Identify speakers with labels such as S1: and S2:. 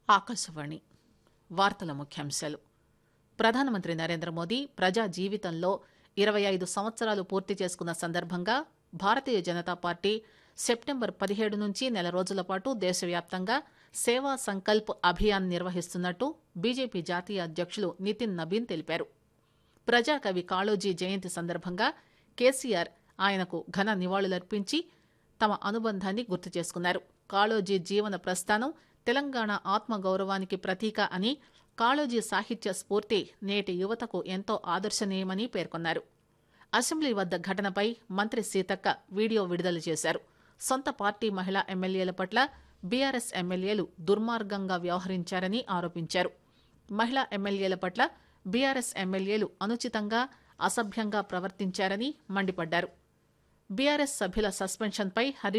S1: ఆకాశవాణి వార్తల ముఖ్యాంశాలు ప్రధానమంత్రి నరేంద్ర మోదీ ప్రజా జీవితంలో ఇరవై ఐదు సంవత్సరాలు పూర్తి చేసుకున్న సందర్భంగా భారతీయ జనతా పార్టీ సెప్టెంబర్ పదిహేడు నుంచి నెల రోజుల పాటు దేశవ్యాప్తంగా సేవా సంకల్ప్ అభియాన్ నిర్వహిస్తున్నట్టు బీజేపీ జాతీయ అధ్యక్షులు నితిన్ నబీన్ తెలిపారు ప్రజాకవి కాళోజీ జయంతి సందర్భంగా కేసీఆర్ ఆయనకు ఘన నివాళులర్పించి తమ అనుబంధాన్ని గుర్తు చేసుకున్నారు కాళోజీ జీవన ప్రస్థానం తెలంగాణ ఆత్మగౌరవానికి ప్రతీక అని కాళోజీ సాహిత్య స్ఫూర్తి నేటి యువతకు ఎంతో ఆదర్శనీయమని పేర్కొన్నారు అసెంబ్లీ వద్ద ఘటనపై మంత్రి సీతక్క వీడియో విడుదల చేశారు సొంత పార్టీ మహిళా ఎమ్మెల్యేల పట్ల బీఆర్ఎస్ ఎమ్మెల్యేలు దుర్మార్గంగా వ్యవహరించారని ఆరోపించారు మహిళా ఎమ్మెల్యేల పట్ల బీఆర్ఎస్ ఎమ్మెల్యేలు అనుచితంగా అసభ్యంగా ప్రవర్తించారని మండిపడ్డారు బీఆర్ఎస్ సభ్యుల సస్పెన్షన్పై హరీష్